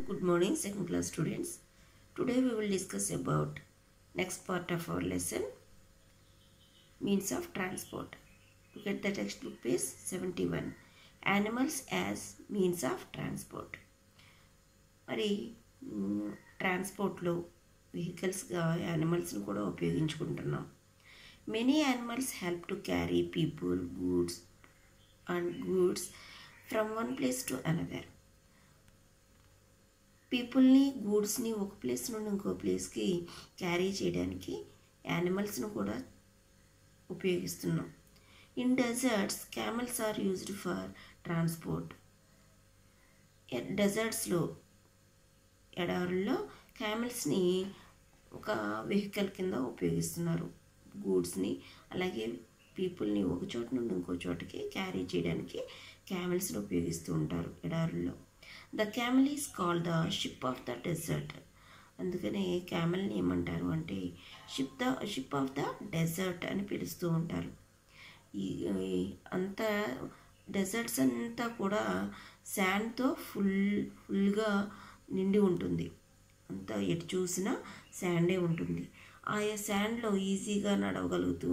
Good morning, second class students. Today we will discuss about next part of our lesson means of transport. Look at the textbook page 71. Animals as means of transport. మరి ట్రాన్స్పోర్ట్లో వెహికల్స్గా యానిమల్స్ని కూడా ఉపయోగించుకుంటున్నాం many animals help to carry people goods and goods from one place to another పీపుల్ని గూడ్స్ని ఒక place నుండి ఇంకో ప్లేస్కి క్యారీ చేయడానికి యానిమల్స్ను కూడా ఉపయోగిస్తున్నాం in deserts camels are used for transport డెజర్ట్స్లో ఎడారుల్లో క్యామెల్స్ని ఒక వెహికల్ కింద ఉపయోగిస్తున్నారు గూడ్స్ని అలాగే పీపుల్ని ఒక చోట నుండి ఇంకో చోటకి క్యారీ చేయడానికి క్యామెల్స్ని ఉపయోగిస్తూ ఉంటారు ఎడారుల్లో the camel is called the ship of the desert అందుకనే క్యామెల్ని ఏమంటారు అంటే ship the ship of the desert అని పిలుస్తూ ఉంటారు ఈ అంత డెజర్ట్స్ అంతా కూడా శాండ్తో ఫుల్ ఫుల్గా నిండి ఉంటుంది అంతా ఎటు చూసినా శాండే ఉంటుంది ఆయా శాండ్లో ఈజీగా నడవగలుగుతూ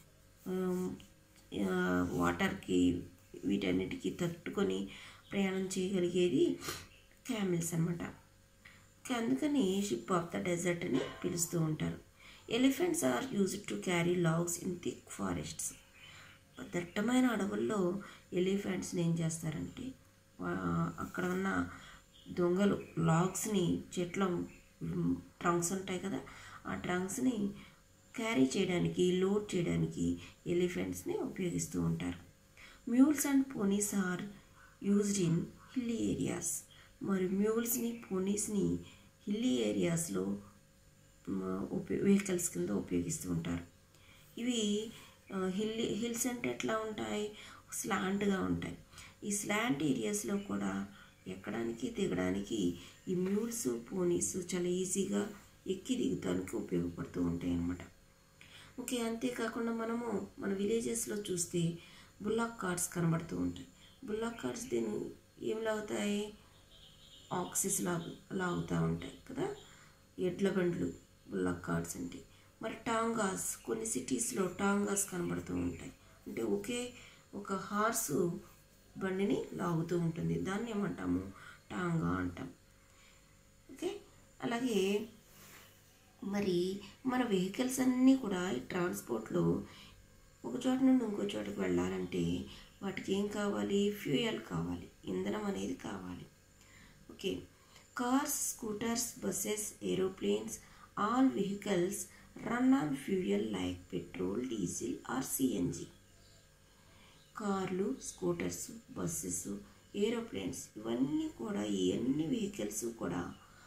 వాటర్కి వీటన్నిటికీ తట్టుకొని ప్రయాణం చేయగలిగేది క్యామిల్స్ అనమాట అందుకని షిప్ ఆఫ్ ద డెజర్ట్ అని పిలుస్తూ ఉంటారు elephants are used to carry logs in thick forests దట్టమైన అడవుల్లో ఎలిఫెంట్స్ని ఏం చేస్తారంటే అక్కడ ఉన్న దొంగలు లాగ్స్ని చెట్ల ట్రంక్స్ ఉంటాయి కదా ఆ ట్రంక్స్ని క్యారీ చేయడానికి లోడ్ చేయడానికి ఎలిఫెంట్స్ని ఉపయోగిస్తూ ఉంటారు mules and ponies are used in hilly areas మరి మ్యూల్స్ని పోనీస్ని హిల్లీ ఏరియాస్లో వెహికల్స్ కింద ఉపయోగిస్తూ ఉంటారు ఇవి హిల్ హిల్స్ అంటే ఎట్లా ఉంటాయి స్లాంట్గా ఉంటాయి ఈ స్లాంట్ ఏరియాస్లో కూడా ఎక్కడానికి దిగడానికి ఈ మ్యూల్స్ పోనీస్ చాలా ఈజీగా ఎక్కి దిగుతానికి ఉపయోగపడుతూ ఉంటాయి అన్నమాట ఓకే అంతేకాకుండా మనము మన విలేజెస్లో చూస్తే బుల్లాక్ కార్డ్స్ కనబడుతూ ఉంటాయి బుల్లాక్ కార్డ్స్ దీన్ని ఏం లాగుతాయి ఆక్సిస్ లాగు లాగుతూ ఉంటాయి కదా ఎడ్ల బండ్లు బుల్లాక్ కార్డ్స్ అంటే మరి టాంగాస్ కొన్ని సిటీస్లో టాంగాస్ కనబడుతూ ఉంటాయి అంటే ఒకే ఒక హార్సు బండిని లాగుతూ ఉంటుంది దాన్ని ఏమంటాము టాంగా అంటాం ఓకే అలాగే మరి మన వెహికల్స్ అన్నీ కూడా ఈ ట్రాన్స్పోర్ట్లో ఒక చోట నుండి ఇంకో చోటకి వెళ్ళాలంటే వాటికి ఏం కావాలి ఫ్యూయల్ కావాలి ఇంధనం అనేది కావాలి okay cars scooters buses aeroplanes all vehicles run on fuel like petrol diesel or CNG కార్లు స్కూటర్స్ బస్సెస్ ఏరోప్లేన్స్ ఇవన్నీ కూడా ఈ అన్ని వెహికల్స్ కూడా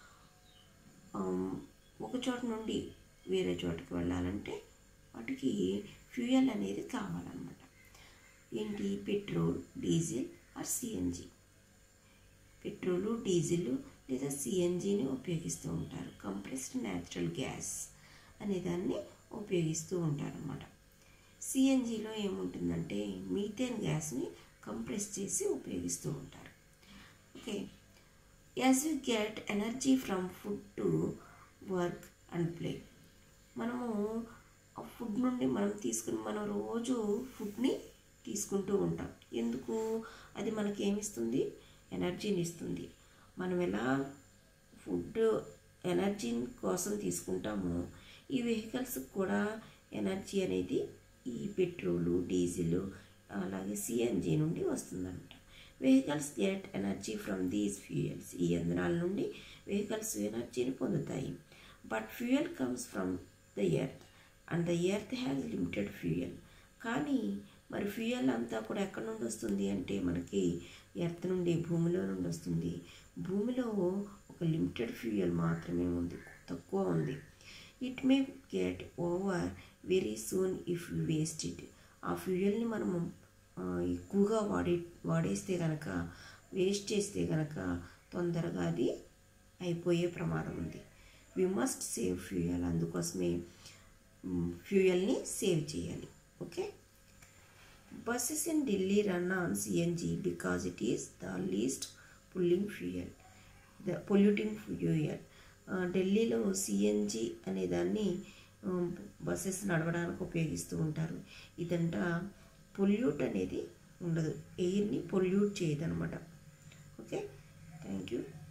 ఒక చోట నుండి వేరే చోటకి వెళ్ళాలంటే వాటికి ఫ్యూయల్ అనేది కావాలన్నమాట ఏంటి petrol diesel or CNG petrol diesel లేదా సిఎన్జిని ఉపయోగిస్తూ ఉంటారు కంప్రెస్డ్ న్యాచురల్ గ్యాస్ అనే దాన్ని ఉపయోగిస్తూ ఉంటారు అన్నమాట సిఎన్జిలో ఏముంటుందంటే మీథేన్ గ్యాస్ని కంప్రెస్ చేసి ఉపయోగిస్తూ ఉంటారు okay as you get energy from food to work and play మనము ఆ ఫుడ్ నుండి మనం తీసుకుని మనం రోజు ఫుడ్ని తీసుకుంటూ ఉంటాం ఎందుకు అది మనకి ఏమిస్తుంది ఎనర్జీని ఇస్తుంది మనం ఎలా ఫుడ్ ఎనర్జీ కోసం తీసుకుంటామో ఈ వెహికల్స్ కూడా ఎనర్జీ అనేది ఈ పెట్రోలు డీజిల్ అలాగే సిఎన్జి నుండి వస్తుందన్నమాట vehicles get energy from these fuels ఈ ఇంధనాల నుండి వెహికల్స్ ఎనర్జీని పొందుతాయి but fuel comes from the earth and the earth has limited fuel కానీ మరి ఫ్యూయల్ అంతా కూడా ఎక్కడి నుండి వస్తుంది అంటే మనకి ఎర్త్ నుండి భూమిలో నుండి వస్తుంది భూమిలో ఒక లిమిటెడ్ ఫ్యూయల్ మాత్రమే ఉంది తక్కువ ఉంది it may get over very soon if you waste it ఆ ఫ్యూయల్ని మనము ఎక్కువగా వాడే వాడేస్తే కనుక వేస్ట్ చేస్తే కనుక తొందరగా అది అయిపోయే ప్రమాదం ఉంది వి మస్ట్ సేవ్ ఫ్యూయల్ అందుకోసమే ఫ్యూయల్ని సేవ్ చేయాలి okay buses in Delhi run on CNG because it is the least pulling fuel the polluting fuel ఢిల్లీలో సిఎన్జి అనే దాన్ని బస్సెస్ నడవడానికి ఉపయోగిస్తూ ఉంటారు ఇదంట పొల్యూట్ అనేది ఉండదు ఎయిర్ని పొల్యూట్ చేయదనమాట ఓకే థ్యాంక్ యూ